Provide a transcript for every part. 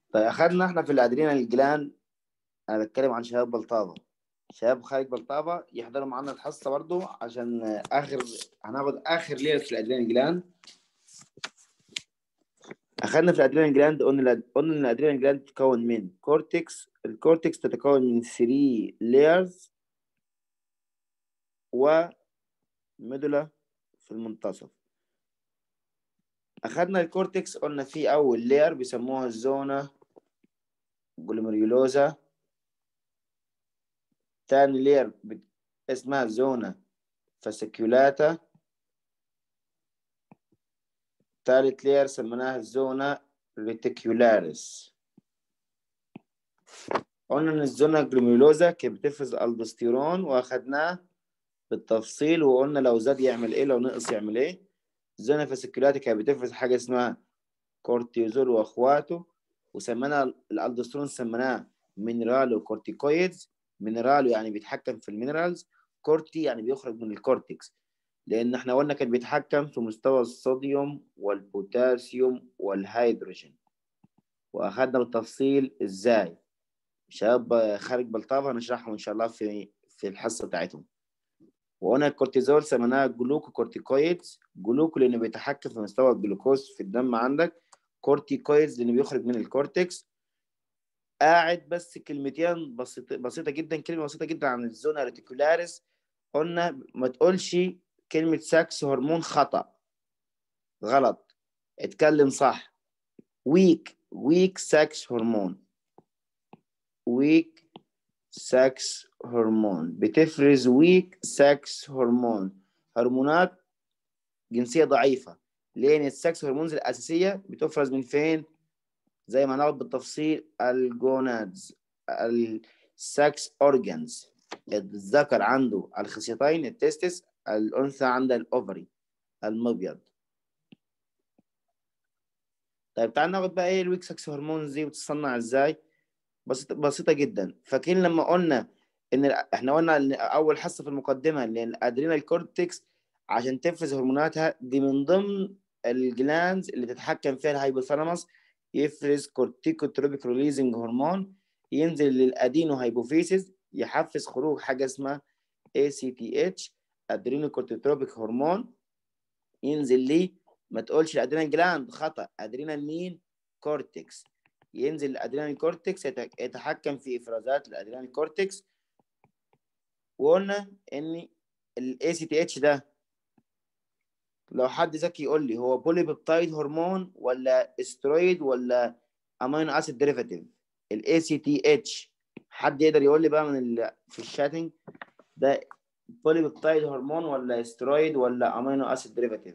طيب اخذنا احنا في الادرينال جلاند انا بتكلم عن شباب بلطابه شباب خارج بلطابه يحضروا معانا الحصه برضو عشان اخر هناخد اخر ليله في الادرينال جلاند اخذنا في الادرينال جلاند قلنا قلنا ان الادرينال جلاند تتكون من كورتكس الكورتكس تتكون من 3 layers وميدولا في المنتصف أخذنا الكورتكس قلنا في أول لير بيسموها الزونة جلوميريولوزا تاني لير اسمها زونة فاسيكولاتا تالت لير سميناها الزونة ريتيكولاريس قلنا إن الزونة جلوميريولوزا كانت بتفرز الدوستيرون وأخدناه بالتفصيل وقلنا لو زاد يعمل إيه لو نقص يعمل إيه الزونة فاسيكولاتي كانت بتفرز حاجة اسمها كورتيزول وأخواته وسمينا الالدوسترون سميناه مينرالو كورتيكويدز مينرالو يعني بيتحكم في المينرالز كورتي يعني بيخرج من الكورتكس لان احنا قلنا كان بيتحكم في مستوى الصوديوم والبوتاسيوم والهيدروجين واخدنا بالتفصيل ازاي شباب خارج بلطافه هنشرحهم ان شاء الله في في الحصه بتاعتهم وقلنا الكورتيزول سميناها جلوكوكورتيكويدز جلوكو لانه بيتحكم في مستوى الجلوكوز في الدم عندك كورتيكويدز لانه بيخرج من الكورتكس قاعد بس كلمتين بسيطة, بسيطة جدا كلمة بسيطة جدا عن الزونا ريتيكولاريس قلنا ما تقولش كلمة سكس هرمون خطأ غلط اتكلم صح ويك ويك سكس هرمون ويك سكس هرمون بتفرز ويك سكس هرمون هرمونات جنسية ضعيفة لأن السكس هرمونز الأساسية بتفرز من فين؟ زي ما ناخد بالتفصيل الجونادز السكس اورجانز الذكر عنده الخصيتين التستس الانثى عندها الاوفري المبيض طيب تعال ناخد بقى ايه الويك سكس هرمونز دي بتتصنع ازاي بسيطة, بسيطة جدا فاكرين لما قلنا ان احنا قلنا ان اول حصه في المقدمه ان الادرينال كورتكس عشان تفرز هرموناتها دي من ضمن الجلاندز اللي تتحكم فيها الهايبوثالاموس يفرز كورتيكوتروبيك ريليزنج هرمون ينزل للادينو هايبوفيسيس يحفز خروج حاجه اسمها ACTH ادرينوكورتيتروبيك هرمون ينزل ليه ما تقولش الادرينال جلاند خطا ادرينال مين كورتكس ينزل الادرينال كورتكس يتحكم في افرازات الادرينال كورتكس وقلنا ان الاي سي تي اتش ده لو حد ذكي يقول لي هو بولي بيبتايد هرمون ولا استرويد ولا امينو اسيد ديريفاتيف الاي سي تي اتش حد يقدر يقول لي بقى من ال... في الشاتنج ده بولي بيبتايد هرمون ولا استرويد ولا امينو اسيد ديريفاتيف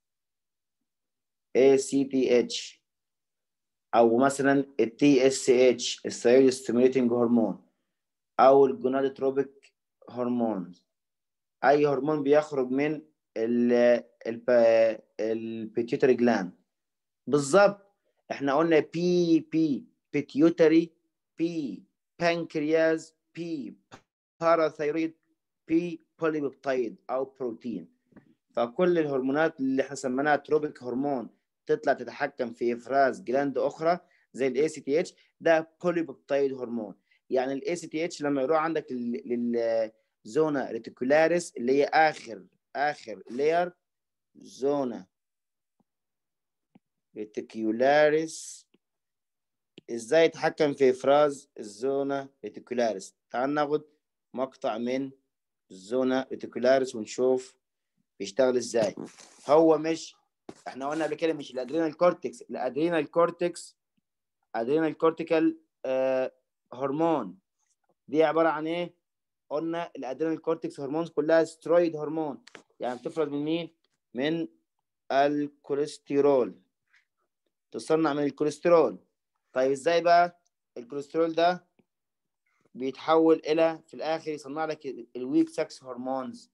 اي سي تي اتش او مثلا التي اس اتش الثايرويد ستيميوليتنج هرمون او الجونادوتروبيك هرمون اي هرمون بيخرج من البيتيوتري جلاند بالظبط احنا قلنا بي بي بيتيوتري بي بانكرياز بي باراثايرويد بي بوليبيبتايد او بروتين فكل الهرمونات اللي احنا سميناها تروبيك هرمون تطلع تتحكم في افراز جلاند اخرى زي الاي سي تي اتش ده بوليبيبتايد هرمون يعني الاي سي تي اتش لما يروح عندك للزونا ريتيكولاريس اللي هي اخر اخر لير زونا ريتيكولاريس ازاي يتحكم في افراز الزونا ريتيكولاريس تعال ناخد مقطع من الزونا ريتيكولاريس ونشوف بيشتغل ازاي هو مش احنا قلنا قبل كده مش الادرينال كورتكس الادرينال كورتكس ادرينال كورتيكال آه هرمون دي عباره عن ايه قلنا الادرينال كورتكس هرمونز كلها سترويد هرمون يعني بتفرز من مين من الكوليسترول تصنع من الكوليسترول طيب ازاي بقى الكوليسترول ده بيتحول الى في الاخر يصنع لك الويك سكس هرمونز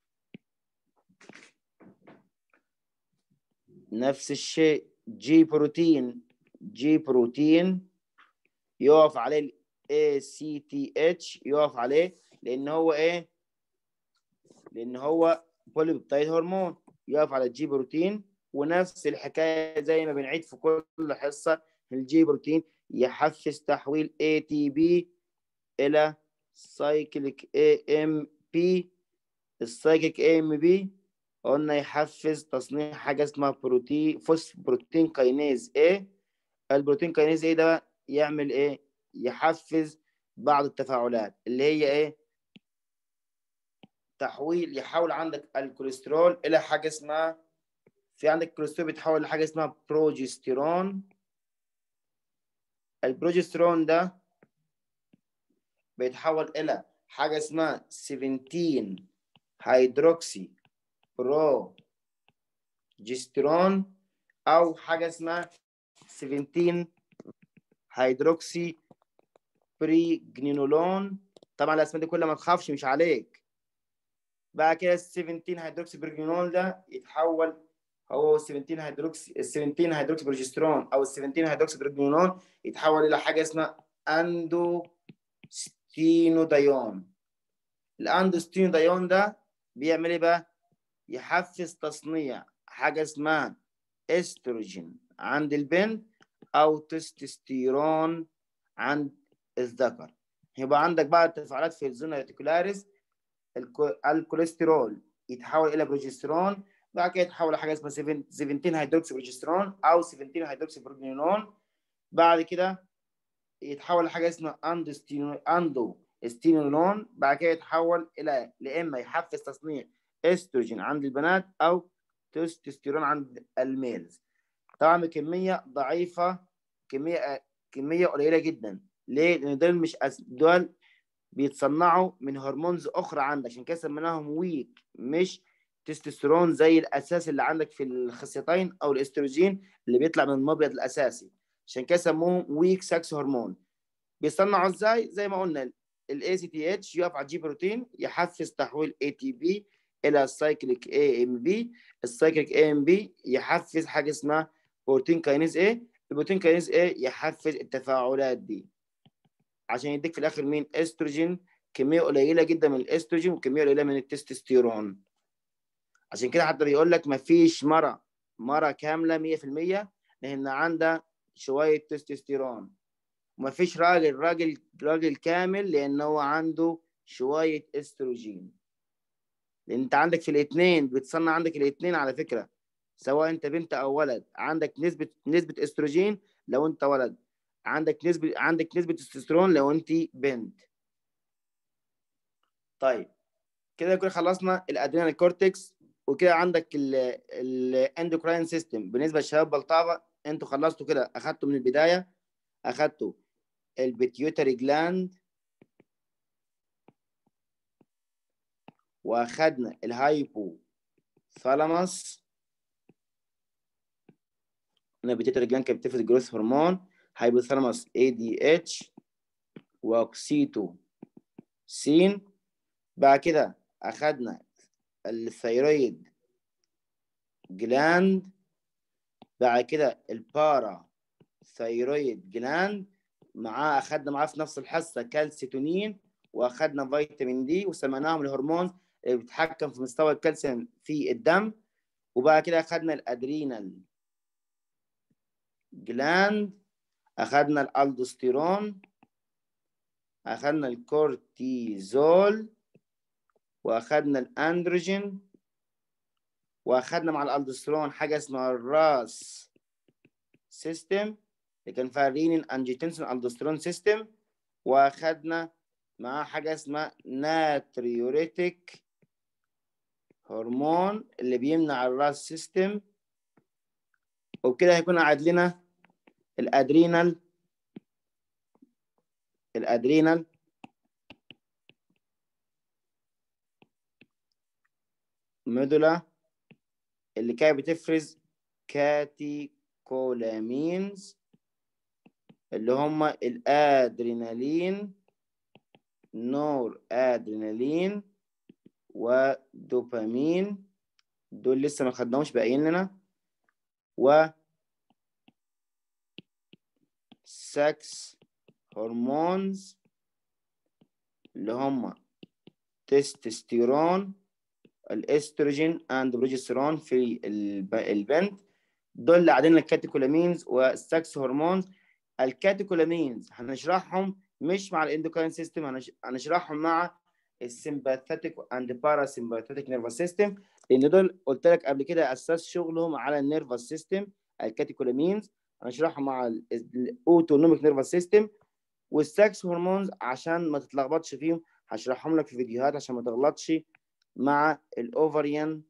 نفس الشيء جي بروتين جي بروتين يقف عليه ال ACTH يقف عليه لان هو ايه لان هو بوليبيبتايد هرمون يقف على الجي بروتين ونفس الحكايه زي ما بنعيد في كل حصه الجي بروتين يحفز تحويل ATP إلى سايكليك AMP السايكليك AMP قلنا يحفز تصنيع حاجة اسمها بروتين فوس بروتين كاينيز A البروتين كاينيز A ده يعمل إيه؟ يحفز بعض التفاعلات اللي هي إيه؟ تحويل يحول عندك الكوليسترول إلى حاجة اسمها في عندك الكوليسترول بيتحول لحاجة اسمها بروجستيرون البروجسترون ده بيتحول إلى حاجة اسمها 17 هيدروكسي بروجسترون أو حاجة اسمها 17 هيدروكسي بريجنينولون طبعا الأسماء دي كلها ما تخافش مش عليك بعد كده ال 17 هيدروكسي بريجنينول ده يتحول هو 17 هيدروكسي ال 17 هيدروكسي بروجسترون او ال 17 هيدروكسي بريجنينول يتحول الى حاجه اسمها اندوستينودايون الاندوستينودايون ده بيعمل ايه بقى؟ يحفز تصنيع حاجه اسمها استروجين عند البنت او تستوستيرون عند الذكر يبقى عندك بقى التفاعلات في الزونا ريتيكولاريس الكوليسترول يتحول الى بروجسترون بعد كده يتحول لحاجه اسمها 17 هيدروكسي بروجسترون او 17 هيدروكسي بروجنينون بعد كده يتحول لحاجه اسمها اندو اندو ستينولون بعد كده يتحول الى يا اما يحفز تصنيع استروجين عند البنات او تستوستيرون عند الميلز طبعا بكميه ضعيفه كميه كميه قليله جدا ليه؟ لان دول مش أس... دول بيتصنعوا من هرمونز اخرى عندك عشان كده سميناهم ويك مش تستوستيرون زي الاساس اللي عندك في الخصيتين او الاستروجين اللي بيطلع من المبيض الاساسي عشان كده سموهم ويك سكس هرمون بيصنعوا ازاي زي ما قلنا الاي سي تي اتش يقف على الجي بروتين يحفز تحويل اي تي بي الى سايكليك اي ام بي السايكليك اي ام بي يحفز حاجه اسمها بروتين كاينيز اي البروتين كاينيز اي يحفز التفاعلات دي عشان يديك في الاخر مين استروجين كميه قليله جدا من الاستروجين وكميه قليله من التستوستيرون عشان كده حتى بيقول لك مفيش مرة مرة كاملة 100% لأن عندها شوية تستوستيرون ومفيش راجل راجل راجل كامل لأن هو عنده شوية استروجين لأن أنت عندك في الاثنين بتصنع عندك الاثنين على فكرة سواء أنت بنت أو ولد عندك نسبة نسبة استروجين لو أنت ولد عندك نسبة عندك نسبة تستوستيرون لو أنت بنت طيب كده يكون خلصنا الادرينال كورتكس وكده عندك الاندوكراين سيستم بالنسبه للشباب بلطاوه انتوا خلصتوا كده اخدتوا من البدايه اخدتوا البيتيوتري جلاند واخدنا الهايبو ثالاموس هنا البيتيوتري جلاند كانت بتفرز جروث هرمون هايبو ثالاموس اي دي اتش واكسيتو سين بعد كده اخدنا الثيرويد جلاند بعد كده البارا ثيرويد جلاند معاه اخدنا معاه في نفس الحصه كالسيتونين واخدنا فيتامين دي وسميناهم الهرمون اللي بيتحكم في مستوى الكالسيوم في الدم وبعد كده اخدنا الادرينال جلاند اخدنا الالدوستيرون اخدنا الكورتيزول واخدنا الاندروجين واخدنا مع الالدوسترون حاجه اسمها الراس سيستم اللي كان فيها رينين انجيتنسون الدوسترون سيستم واخدنا معاه حاجه اسمها ناتريوريتك هرمون اللي بيمنع الراس سيستم وبكده هيكون قاعد لنا الادرينال الادرينال ميدولا اللي كانت بتفرز كاتيكولامينز اللي هما الادرينالين نور ادرينالين ودوبامين دول لسه ما خدناهمش باقيين لنا و سكس هرمونز اللي هما تستوستيرون الاستروجين اند بروجسترون في البنت دول اللي قاعدين الكاتيكولامينز والسكس هرمونز الكاتيكولامينز هنشرحهم مش مع الاندوكراين سيستم هنشرحهم مع السمباثيتك اند باراسمباثيتك نيرفس سيستم لان دول قلت لك قبل كده اساس شغلهم على النيرفس سيستم الكاتيكولامينز هنشرحهم مع الاوتونوميك نيرفس سيستم والسكس هرمونز عشان ما تتلخبطش فيهم هشرحهم لك في فيديوهات عشان ما تغلطش مع الاوفريان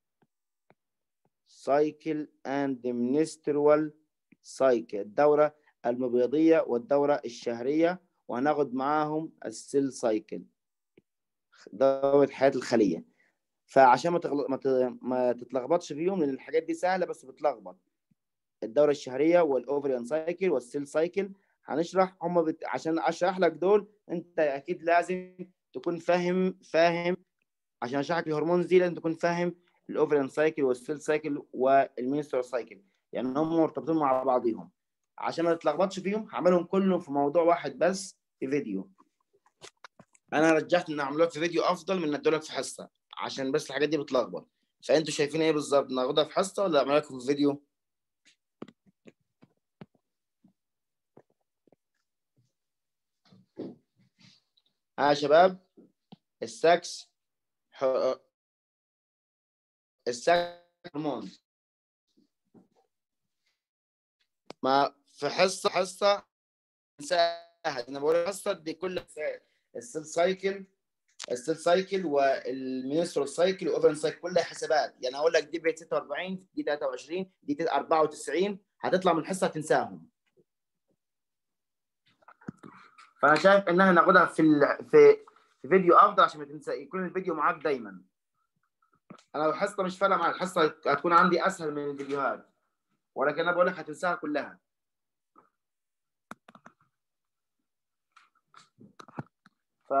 سايكل اند منسترول سايكل الدوره المبيضيه والدوره الشهريه وهناخد معاهم السيل سايكل دوره حياه الخليه فعشان ما تغل... ما, ت... ما تتلخبطش فيهم لان الحاجات دي سهله بس بتلخبط الدوره الشهريه والاوفريان سايكل والسيل سايكل هنشرح هم بت... عشان اشرح لك دول انت اكيد لازم تكون فاهم فاهم عشان اشرح لك الهرمون دي لازم تكون فاهم الاوفريان سايكل والسيل سايكل والمينسترال سايكل يعني هم مرتبطين مع بعضهم عشان ما تتلخبطش فيهم هعملهم كلهم في موضوع واحد بس في فيديو انا رجحت ان اعملها في فيديو افضل من ان لك في حصه عشان بس الحاجات دي بتلخبط فانتوا شايفين ايه بالظبط ناخدها في حصه ولا اعملها لكم في فيديو ها يا شباب السكس ح... السكس هرمون ما في حصه حصه انساها انا بقول حصه دي كل السيل سايكل السيل سايكل والمينسترال سايكل والاوفرن سايكل كلها حسابات يعني اقول لك دي بقت 46 دي 23 دي 94 هتطلع من الحصه هتنساهم فانا شايف انها ناخدها في ال... في في فيديو افضل عشان ما تنسى يكون الفيديو معاك دايما انا لو الحصه مش فارقه مع الحصه هتكون عندي اسهل من الفيديوهات ولكن انا بقول لك هتنساها كلها ف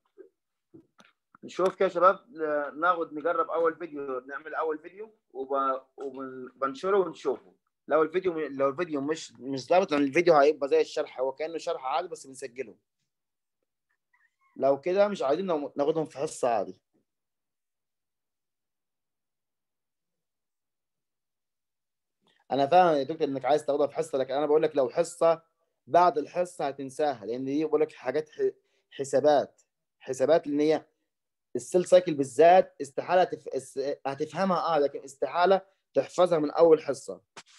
نشوف كده يا شباب ناخد نجرب اول فيديو نعمل اول فيديو وب... وبنشره ونشوفه لو الفيديو لو الفيديو مش مش ظابط لان الفيديو هيبقى زي الشرح هو كانه شرح عادي بس بنسجله لو كده مش عايزين ناخدهم في حصه عادي انا فاهم يا دكتور انك عايز تاخدها في حصه لكن انا بقول لك لو حصه بعد الحصه هتنساها لان دي بقول لك حاجات حسابات حسابات لان هي السيل سايكل بالذات استحاله تف... هتفهمها اه لكن استحاله تحفظها من اول حصه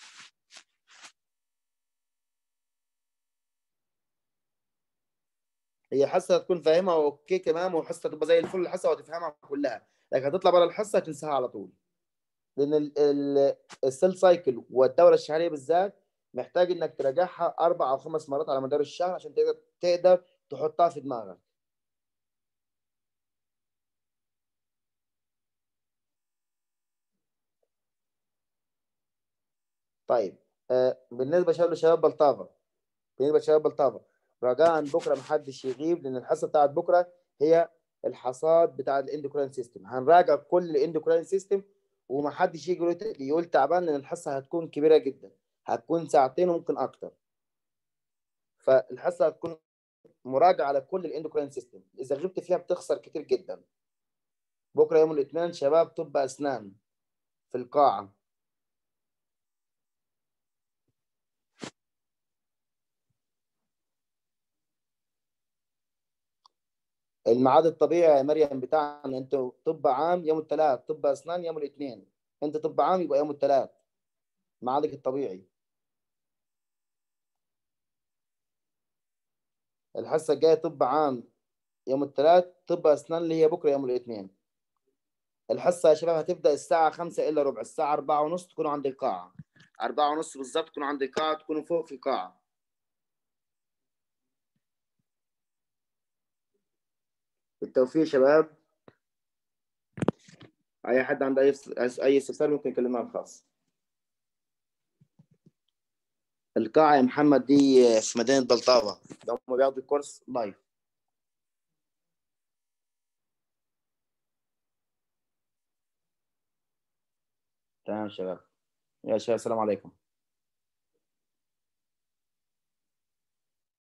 هي حصه تكون فاهمها اوكي تمام وحصه تبقى زي الفل الحصه وتفهمها كلها لكن هتطلع بره الحصه تنساها على طول لان السيل سايكل والدوره الشهريه بالذات محتاج انك تراجعها اربع او خمس مرات على مدار الشهر عشان تقدر تقدر تحطها في دماغك طيب آه بالنسبه لشباب لشباب بلطافه بالنسبه لشباب بلطافه رجاء بكره ما حدش يغيب لان الحصه بتاعت بكره هي الحصاد بتاع الاندوكراين سيستم هنراجع كل الاندوكراين سيستم وما حدش يجي يقول تعبان لان الحصه هتكون كبيره جدا هتكون ساعتين وممكن اكتر فالحصه هتكون مراجعه على كل الاندوكراين سيستم اذا غبت فيها بتخسر كتير جدا بكره يوم الاثنين شباب طب اسنان في القاعه الميعاد الطبيعي يا مريم بتاعنا انت طب عام يوم الثلاث طب اسنان يوم الاثنين انت طب عام يبقى يوم الثلاث ميعادك الطبيعي الحصه الجايه طب عام يوم الثلاث طب اسنان اللي هي بكره يوم الاثنين الحصه يا شباب هتبدا الساعه 5 الا ربع الساعه 4 ونص تكونوا عند القاعه 4 ونص بالظبط تكونوا عند القاعه تكونوا فوق في القاعه بالتوفيق يا شباب اي حد عنده اي اي استفسار ممكن يكلمنا على الخاص القاعة يا محمد دي في مدينة بلطاوة هم بياخدوا الكورس لايف تمام شباب يا شباب السلام عليكم